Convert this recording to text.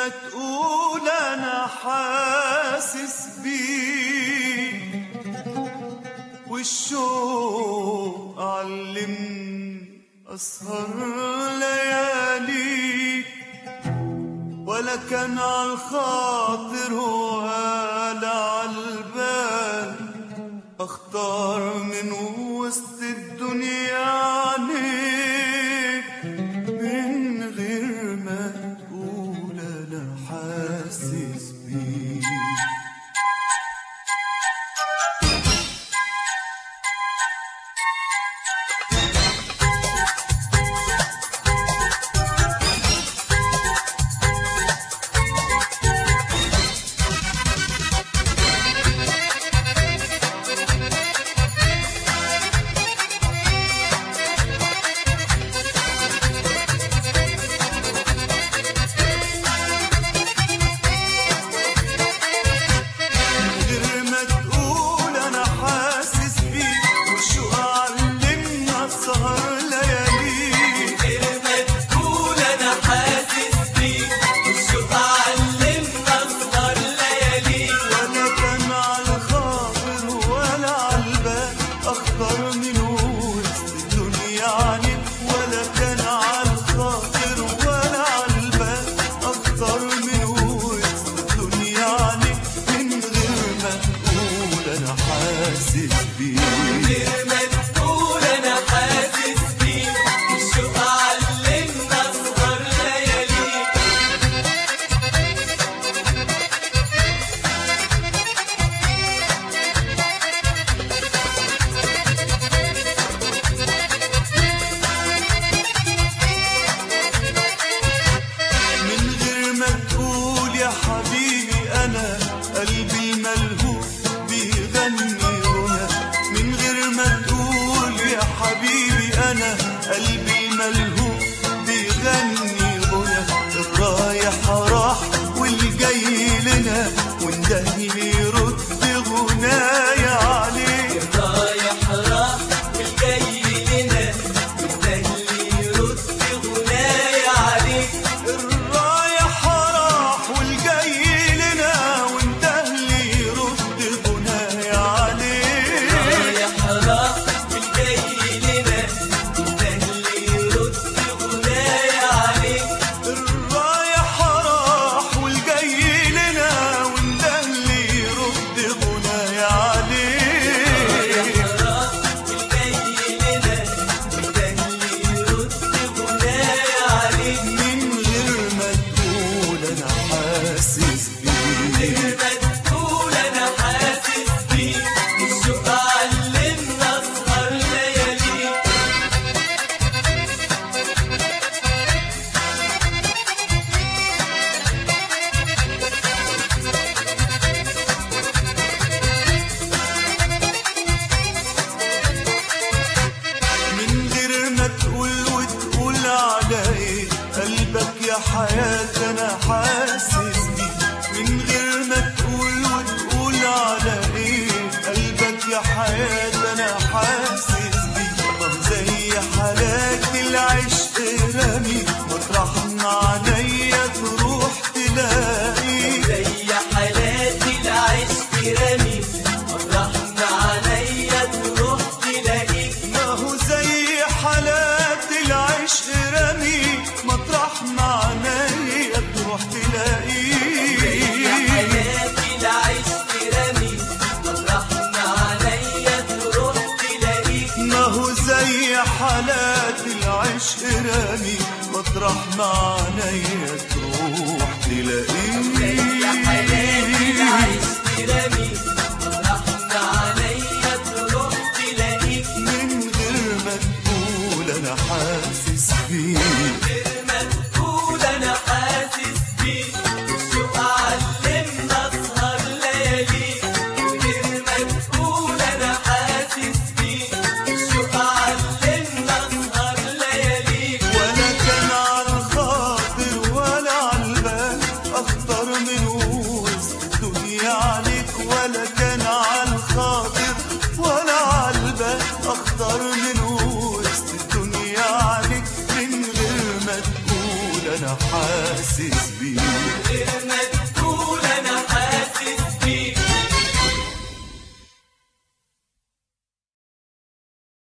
ما تقول انا حاسس بيك والشوق علمني اسهر لياليك ولا كان عالخاطر ولا عالبال اختار من وسط الدنيا عنيك من غير ما تقول انا حاسس بيك غير ما تقول انا حاسس بيك والشوق علمنا السهر لياليك غير ما تقول انا حاسس بيك والشوق علمنا اسهر لياليك ولا كان على الخاطر ولا على البال اخطر من وسط الدنيا عنك ولا كان على الخاطر ولا على البال اخطر من وسط الدنيا عنك من غير ما تقول انا حاسس بيك غير ما تقول انا حاسس بيك والشوق علمنا اسهر لياليك من غير ما تقول يا حبيبي انا قلبي الملهوف بيغني هنا من غير ما تقول يا حبيبي انا قلبي الملهوف بيغني هنا الرايح راح والجاي لنا وندهي يرد غنايا عليه رايح راح والجاي لنا والدهلي يرد غنايا عليك الرايح راح والجاي لنا وندهي يرد غنايا عليه رايح راح والجاي لنا والدهلي يرد غنايا عليك الرايح راح والجاي لنا وندهلي يرد غنايا عليه من غير ما تقول انا حاسس بيك من غير ما تقول وتقول على ايه قلبك يا حياة انا حاسس بيك من غير ما تقول وتقول على ايه قلبك يا حياة انا حاسس بيك طب زي حالات العشق رمي مطرح ما عينيا تروح تلاقيك ما هو زي حالات العشق رمي مطرح ما عينيا تروح تلاقيك ما هو زي حالات العشق رامي مطرح ما عينيا تروح تلاقيك من غير ما تقول انا حاسس بيك أنا حاسس بيك الشوق علمنا أسهر لياليك غير ما تقول أنا حاسس بيك الشوق علمنا أسهر لياليك ولا كان على الخاطر ولا على البال اخطر من وسط الدنيا عليك ولا كان على الخاطر ولا على البال اخطر من وسط الدنيا عليك من غير ما تقول انا حاسس بيه غير ما